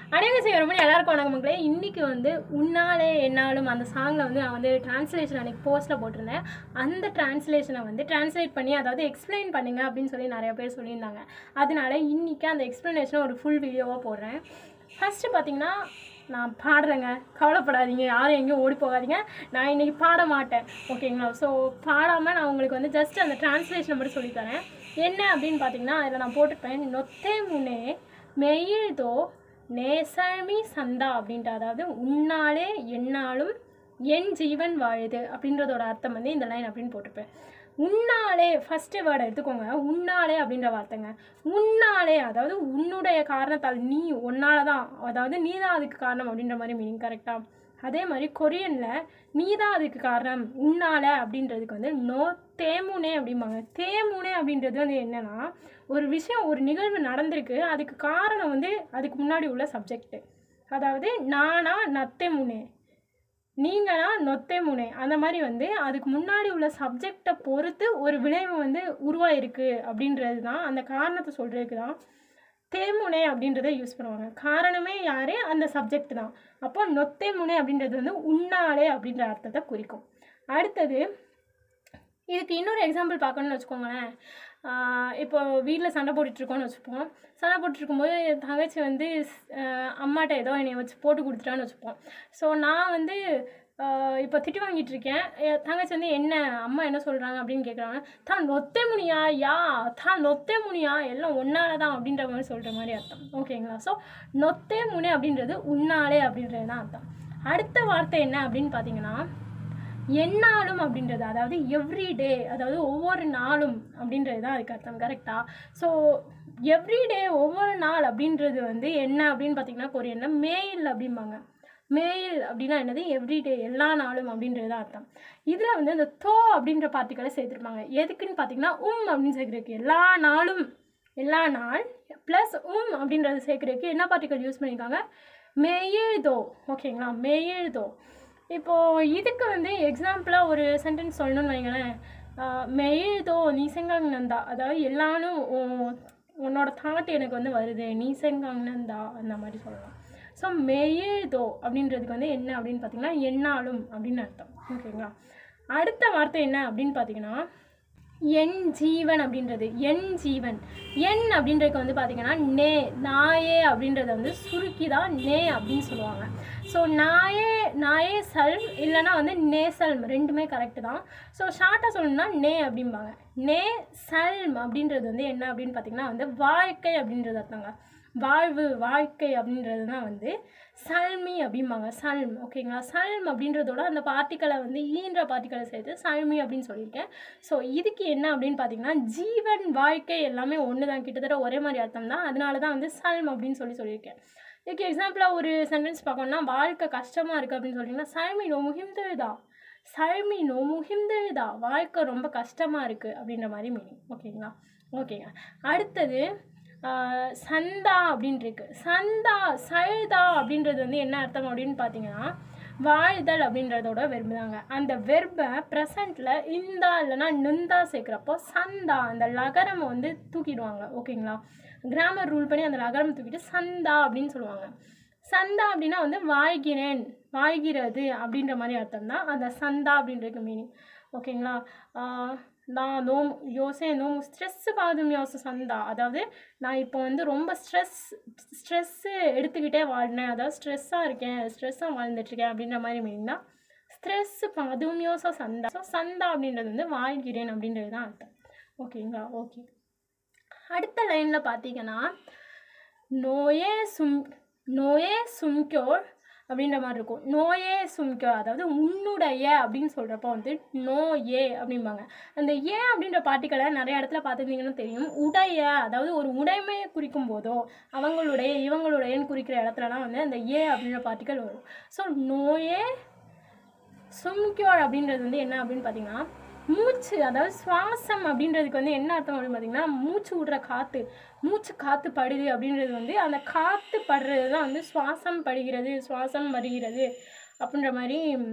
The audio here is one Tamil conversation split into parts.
அனைவரும் ரொம்ப எல்லாருக்கும் வணக்கம் மக்களே இன்றைக்கி வந்து உன்னாலே என்னாலும் அந்த சாங்கில் வந்து நான் வந்து டிரான்ஸ்லேஷன் அன்றைக்கி போஸ்ட்டில் போட்டிருந்தேன் அந்த டிரான்ஸ்லேஷனை வந்து டிரான்ஸ்லேட் பண்ணி அதாவது எக்ஸ்பிளைன் பண்ணுங்க அப்படின்னு சொல்லி நிறைய பேர் சொல்லியிருந்தாங்க அதனால இன்றைக்கி அந்த எக்ஸ்ப்ளனேஷனை ஒரு ஃபுல் வீடியோவாக போடுறேன் ஃபஸ்ட்டு பார்த்தீங்கன்னா நான் பாடுறேங்க கவலைப்படாதீங்க யாரும் எங்கேயும் ஓடி போகாதீங்க நான் இன்றைக்கி பாட மாட்டேன் ஓகேங்களா ஸோ பாடாமல் நான் உங்களுக்கு வந்து ஜஸ்ட் அந்த டிரான்ஸ்லேஷனை மட்டும் சொல்லித்தரேன் என்ன அப்படின்னு பார்த்தீங்கன்னா அதில் நான் போட்டிருப்பேன் நொத்தே முனே மெயில்தோ நேசமி சந்தா அப்படின்ட்டு அதாவது உன்னாலே என்னாலும் என் ஜீவன் வாழுது அப்படின்றதோட அர்த்தம் வந்து இந்த லைன் அப்படின்னு போட்டிருப்பேன் உன்னாலே ஃபஸ்ட்டு வேர்டை எடுத்துக்கோங்க உன்னாலே அப்படின்ற வார்த்தைங்க உன்னாலே அதாவது உன்னுடைய காரணத்தால் நீ உன்னால தான் அதாவது நீ தான் அதுக்கு காரணம் அப்படின்ற மாதிரி மீனிங் கரெக்டாக அதே மாதிரி கொரியனில் நீ தான் அதுக்கு காரணம் உன்னால அப்படின்றதுக்கு வந்து நோ தேமுனே அப்படிம்பாங்க தேமுனே அப்படின்றது வந்து என்னன்னா ஒரு விஷயம் ஒரு நிகழ்வு நடந்திருக்கு அதுக்கு காரணம் வந்து அதுக்கு முன்னாடி உள்ள சப்ஜெக்ட்டு அதாவது நானா நத்தே முனே நீங்களா நொத்தே முனை அந்த மாதிரி வந்து அதுக்கு முன்னாடி உள்ள சப்ஜெக்டை பொறுத்து ஒரு விளைவு வந்து உருவாயிருக்கு அப்படின்றது தான் அந்த காரணத்தை சொல்கிறதுக்கு தான் தேமுனை அப்படின்றத யூஸ் பண்ணுவாங்க காரணமே யார் அந்த சப்ஜெக்ட் தான் அப்போ நொத்தே முனை அப்படின்றது வந்து உன்னாலே அப்படின்ற அர்த்தத்தை குறிக்கும் அடுத்தது இதுக்கு இன்னொரு எக்ஸாம்பிள் பார்க்கணும்னு வச்சுக்கோங்களேன் ஆஹ் இப்போ வீட்டில் சண்டை போட்டுட்ருக்கோம்னு வச்சுப்போம் சண்டை போட்டுருக்கும்போது என் தங்கச்சி வந்து ஆஹ் அம்மாட்ட ஏதோ என்னை வச்சு போட்டு கொடுத்துட்டான்னு வச்சுப்போம் ஸோ நான் வந்து ஆஹ் இப்போ திட்டு வாங்கிட்டு இருக்கேன் என் தங்கச்சி வந்து என்ன அம்மா என்ன சொல்கிறாங்க அப்படின்னு கேட்குறாங்க தான் நொத்தே முனியா யா தான் நொத்தே முனியா எல்லாம் ஒன்னால தான் அப்படின்ற மாதிரி சொல்கிற மாதிரி அர்த்தம் ஓகேங்களா ஸோ நொத்தே முனி அப்படின்றது உன்னாலே அப்படின்றது தான் அர்த்தம் அடுத்த வார்த்தை என்ன அப்படின்னு பார்த்தீங்கன்னா எந்நாளும் அப்படின்றது அதாவது எவ்ரிடே அதாவது ஒவ்வொரு நாளும் அப்படின்றது தான் அதுக்கு அர்த்தம் கரெக்டாக ஸோ எவ்ரிடே ஒவ்வொரு நாள் அப்படின்றது வந்து என்ன அப்படின்னு பார்த்தீங்கன்னா கொரியனில் மேயில் அப்படிம்பாங்க மேயில் அப்படின்னா என்னது எவ்ரிடே எல்லா நாளும் அப்படின்றது தான் அர்த்தம் இதில் வந்து இந்த தோ அப்படின்ற பார்ட்டிகளை சேர்த்துருப்பாங்க எதுக்குன்னு பார்த்தீங்கன்னா உம் அப்படின்னு சேர்க்குறதுக்கு எல்லா நாளும் எல்லா நாள் ப்ளஸ் உம் அப்படின்றது சேர்க்குறதுக்கு என்ன பார்ட்டிகள் யூஸ் பண்ணியிருக்காங்க மேயேதோ ஓகேங்களா மேயேதோ இப்போது இதுக்கு வந்து எக்ஸாம்பிளாக ஒரு சென்டென்ஸ் சொல்லணும்னு வைங்களேன் மெயில்தோ நீசெங்காங் நந்தா அதாவது எல்லாரும் உன்- உன்னோட தாட் எனக்கு வந்து வருது நீசெங்காங் நந்தா அந்த மாதிரி சொல்லலாம் ஸோ மெயில்தோ அப்படின்றதுக்கு வந்து என்ன அப்படின்னு பார்த்தீங்கன்னா என்னாலும் அப்படின்னு அர்த்தம் ஓகேங்களா அடுத்த வார்த்தை என்ன அப்படின்னு பார்த்தீங்கன்னா என் ஜீவன் அப்படின்றது என் ஜீவன் என் அப்படின்றதுக்கு வந்து பார்த்தீங்கன்னா நே நாயே அப்படின்றத வந்து சுருக்கி தான் நே அப்படின்னு சொல்லுவாங்க ஸோ நாயே நாயே சல்ம் இல்லைன்னா வந்து நே சல்ம் ரெண்டுமே கரெக்டு தான் ஸோ ஷார்ட்டாக சொல்லணும்னா நே அப்படிம்பாங்க நே சல்ம் அப்படின்றது வந்து என்ன அப்படின்னு பார்த்தீங்கன்னா வந்து வாழ்க்கை அப்படின்றது அர்த்தங்க வாழ்வு வாழ்க்கை அப்படின்றது தான் வந்து சல்மி அப்படிம்பாங்க சல்ம் ஓகேங்களா சல்ம் அப்படின்றதோட அந்த பார்ட்டிகளை வந்து ஈன்ற பார்ட்டிகளை சேர்த்து சல்மி அப்படின்னு சொல்லியிருக்கேன் ஸோ இதுக்கு என்ன அப்படின்னு பார்த்தீங்கன்னா ஜீவன் வாழ்க்கை எல்லாமே ஒன்று தான் கிட்டத்தட்ட ஒரே மாதிரி அர்த்தம் தான் அதனால தான் வந்து சல்ம் அப்படின்னு சொல்லி சொல்லியிருக்கேன் இதுக்கு எக்ஸாம்பிளாக ஒரு சென்டென்ஸ் பார்க்கணும்னா வாழ்க்கை கஷ்டமாக இருக்குது அப்படின்னு சொல்லிங்கன்னா சல்மி நோ முகிம்தழுதா சல்மி நோ முகிம்தழுதா வாழ்க்கை ரொம்ப கஷ்டமாக இருக்குது அப்படின்ற மாதிரி மீனிங் ஓகேங்களா ஓகேங்க அடுத்தது ஆஹ், சந்தா அப்படின்னு இருக்கு சந்தா சல்தா அப்படின்றது வந்து என்ன அர்த்தம் அப்படின்னு பார்த்தீங்கன்னா வாழ்தல் அப்படின்றதோட வெர்பு தாங்க அந்த வெர்பை ப்ரெசண்ட்டில் இந்தா இல்லைன்னா நுந்தா சேர்க்குறப்போ சந்தா அந்த லகரம் வந்து தூக்கிடுவாங்க ஓகேங்களா கிராமர் ரூல் பண்ணி அந்த லகரம் தூக்கிட்டு சந்தா அப்படின்னு சொல்லுவாங்க சந்தா அப்படின்னா வந்து வாழ்கிறேன் வாழ்கிறது அப்படின்ற மாதிரி அர்த்தம் தான் அந்த சந்தா அப்படின்றதுக்கு மீனிங் ஓகேங்களா ஆஹ் நான் நோம் யோசே நோம் ஸ்ட்ரெஸ்ஸு பாதும் யோசை சந்தா அதாவது நான் இப்போ வந்து ரொம்ப ஸ்ட்ரெஸ் ஸ்ட்ரெஸ்ஸு எடுத்துக்கிட்டே வாழ்னேன் அதாவது ஸ்ட்ரெஸ்ஸாக இருக்கேன் ஸ்ட்ரெஸ்ஸாக வாழ்ந்துட்டுருக்கேன் அப்படின்ற மாதிரி மீனிங் தான் ஸ்ட்ரெஸ் பாதும் யோசை சந்தா ஸோ சந்தா அப்படின்றது வந்து வாழ்கிறேன் அப்படின்றது தான் அர்த்தம் ஓகேங்களா ஓகே அடுத்த லைனில் பார்த்தீங்கன்னா நோயே சும் நோயே சும்கோர் அப்படின்ற மாதிரி இருக்கும் நோயே சும்கோர் அதாவது உன்னுடைய அப்படின்னு சொல்கிறப்போ வந்து நோ ஏ அப்படிம்பாங்க அந்த ஏ அப்படின்ற பார்ட்டிகளை நிறைய இடத்துல பார்த்துருந்தீங்கன்னு தெரியும் உடைய அதாவது ஒரு உடைமையை குறிக்கும் போதோ அவங்களுடைய இவங்களுடையன்னு குறிக்கிற இடத்துலலாம் வந்து அந்த ஏ அப்படின்ற பார்ட்டிகள் வரும் ஸோ நோயே சும்கியோர் அப்படின்றது வந்து என்ன அப்படின்னு பார்த்தீங்கன்னா மூச்சு அதாவது சுவாசம் அப்படின்றதுக்கு வந்து என்ன அர்த்தம் அப்படின்னு பார்த்தீங்கன்னா மூச்சு விடுற காற்று மூச்சு காற்று படுது அப்படின்றது வந்து அந்த காற்று படுறது தான் வந்து சுவாசம் படுகிறது சுவாசம் வருகிறது அப்படின்ற மாதிரி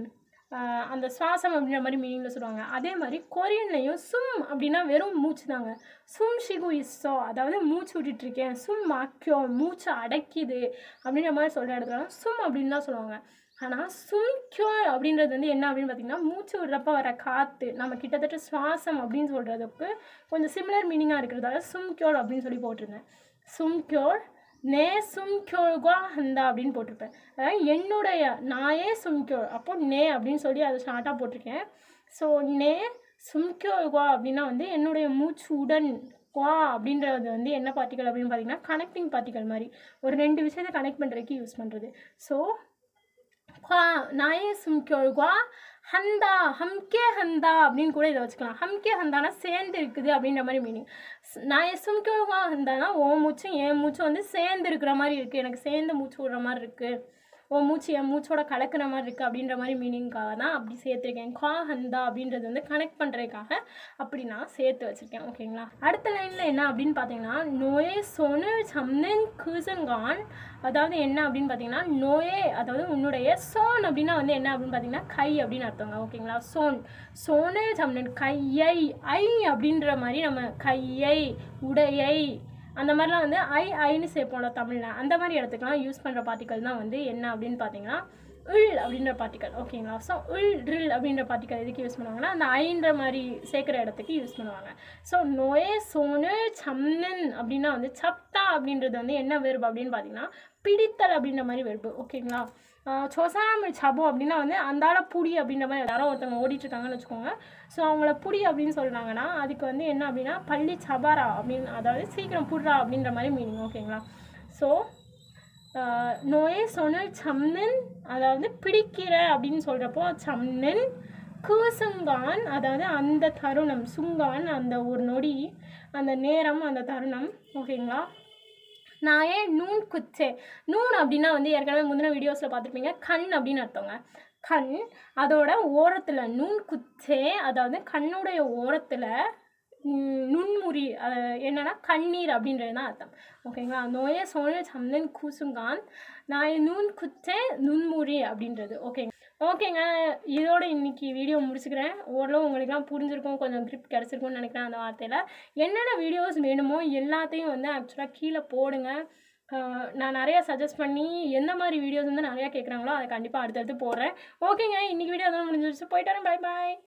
ஆஹ் அந்த சுவாசம் அப்படின்ற மாதிரி மீனிங்கில் சொல்லுவாங்க அதே மாதிரி கொரியன்லையும் சும் அப்படின்னா வெறும் மூச்சு தாங்க சும் ஷிகு இஸ்ஸோ அதாவது மூச்சு விட்டுட்டு இருக்கேன் சும் மாக்கியோ மூச்சு அடைக்குது அப்படின்ற மாதிரி சொல்கிற இடத்துல சும் அப்படின்னு தான் சொல்லுவாங்க ஆனால் சும்கியோ அப்படின்றது வந்து என்ன அப்படின்னு பார்த்தீங்கன்னா மூச்சு விடுறப்ப வர காற்று நம்ம கிட்டத்தட்ட சுவாசம் அப்படின்னு சொல்கிறதுக்கு கொஞ்சம் சிமிலர் மீனிங்காக இருக்கிறதால சும்கியோர் அப்படின்னு சொல்லி போட்டிருந்தேன் சும்கியோர் நே சும்கியோர்கா ஹந்தா அப்படின்னு போட்டிருப்பேன் அதாவது என்னுடைய நாயே சும்கியோர் அப்போ நே அப்படின்னு சொல்லி அதை ஷார்ட்டாக போட்டிருக்கேன் ஸோ நே சும்கியோர்கா அப்படின்னா வந்து என்னுடைய மூச்சு உடன் குவா அப்படின்றது வந்து என்ன பார்ட்டிகல் அப்படின்னு பார்த்தீங்கன்னா கனெக்டிங் பார்ட்டிகல் மாதிரி ஒரு ரெண்டு விஷயத்தை கனெக்ட் பண்ணுறதுக்கு யூஸ் பண்ணுறது ஸோ குவா நாயே சும்கியோர் குவா ஹந்தா ஹம்கே ஹந்தா அப்படின்னு கூட இதை வச்சுக்கலாம் ஹம்கே ஹந்தானா சேர்ந்து இருக்குது அப்படின்ற மாதிரி மீனிங் நாயே சும்கியோர் குவா ஹந்தானா ஓ மூச்சும் என் மூச்சும் வந்து சேர்ந்து இருக்கிற மாதிரி இருக்குது எனக்கு சேர்ந்து மூச்சு விடுற மாதிரி இருக்குது ஓ மூச்சு என் மூச்சோட கலக்கிற மாதிரி இருக்குது அப்படின்ற மாதிரி மீனிங்காக தான் அப்படி சேர்த்துருக்கேன் குவா ஹந்தா அப்படின்றது வந்து கனெக்ட் பண்ணுறதுக்காக அப்படி நான் சேர்த்து வச்சுருக்கேன் ஓகேங்களா அடுத்த லைனில் என்ன அப்படின்னு பார்த்தீங்கன்னா நோயே சொனு சம்னன் குசங்கான் அதாவது என்ன அப்படின்னு பார்த்தீங்கன்னா நோயே அதாவது உன்னுடைய சோன் அப்படின்னா வந்து என்ன அப்படின்னு பார்த்தீங்கன்னா கை அப்படின்னு அர்த்தங்க ஓகேங்களா சோன் சோனு சம்னன் கையை ஐ அப்படின்ற மாதிரி நம்ம கையை உடையை அந்த மாதிரிலாம் வந்து ஐ ஐன்னு சேர்ப்போம்ல தமிழில் அந்த மாதிரி இடத்துக்குலாம் யூஸ் பண்ணுற பார்ட்டிக்கல் தான் வந்து என்ன அப்படின்னு பார்த்தீங்கன்னா உள் அப்படின்ற பார்ட்டிக்கல் ஓகேங்களா ஸோ உள் ட்ரில் அப்படின்ற பார்ட்டிக்கல் எதுக்கு யூஸ் பண்ணுவாங்கன்னா அந்த ஐன்ற மாதிரி சேர்க்குற இடத்துக்கு யூஸ் பண்ணுவாங்க ஸோ நோயே சோனு சம்னன் அப்படின்னா வந்து சப்தா அப்படின்றது வந்து என்ன வெறுப்பு அப்படின்னு பார்த்தீங்கன்னா பிடித்தல் அப்படின்ற மாதிரி வெறுப்பு ஓகேங்களா சொசாமி சபோ அப்படின்னா வந்து அந்தால புடி அப்படின்ற மாதிரி யாரோ ஒருத்தவங்க ஓடிட்டு இருக்காங்கன்னு வச்சுக்கோங்க ஸோ அவங்கள புடி அப்படின்னு சொல்கிறாங்கன்னா அதுக்கு வந்து என்ன அப்படின்னா பள்ளி சபாரா அப்படின்னு அதாவது சீக்கிரம் புடுறா அப்படின்ற மாதிரி மீனிங் ஓகேங்களா ஸோ நோயே சொன்னல் சம்னன் அதாவது பிடிக்கிற அப்படின்னு சொல்கிறப்போ சம்னன் கூசுங்கான் அதாவது அந்த தருணம் சுங்கான் அந்த ஒரு நொடி அந்த நேரம் அந்த தருணம் ஓகேங்களா நான் ஏன் நூன் குச்சே நூன் அப்படின்னா வந்து ஏற்கனவே முந்தின வீடியோஸில் பார்த்துருப்பீங்க கண் அப்படின்னு அர்த்தங்க கண் அதோட ஓரத்தில் நூன் குச்சே அதாவது கண்ணுடைய ஓரத்தில் ம், நுண்முறி அஹ், என்னன்னா கண்ணீர் அப்படின்றது தான் அர்த்தம் ஓகேங்களா நோயே சோழ சந்தன் கூசுங்கான் நான் நூன் குச்சே நுண்முறி அப்படின்றது ஓகேங்க ஓகேங்க இதோட இன்னைக்கு வீடியோ முடிச்சுக்கிறேன் ஓரளவு உங்களுக்குலாம் புரிஞ்சிருக்கும் கொஞ்சம் grip கிடச்சிருக்கும்னு நினைக்கிறேன் அந்த வார்த்தையில் என்னென்ன வீடியோஸ் வேணுமோ எல்லாத்தையும் வந்து ஆக்சுவலாக கீழே போடுங்க ஆஹ் நான் நிறையா சஜஸ்ட் பண்ணி எந்த மாதிரி வீடியோஸ் வந்து நிறையா கேட்குறாங்களோ அதை கண்டிப்பாக அடுத்தடுத்து போடுறேன் ஓகேங்க இன்னைக்கு வீடியோ தான் முடிஞ்சிருச்சு போயிட்டு வரேன் பை பாய்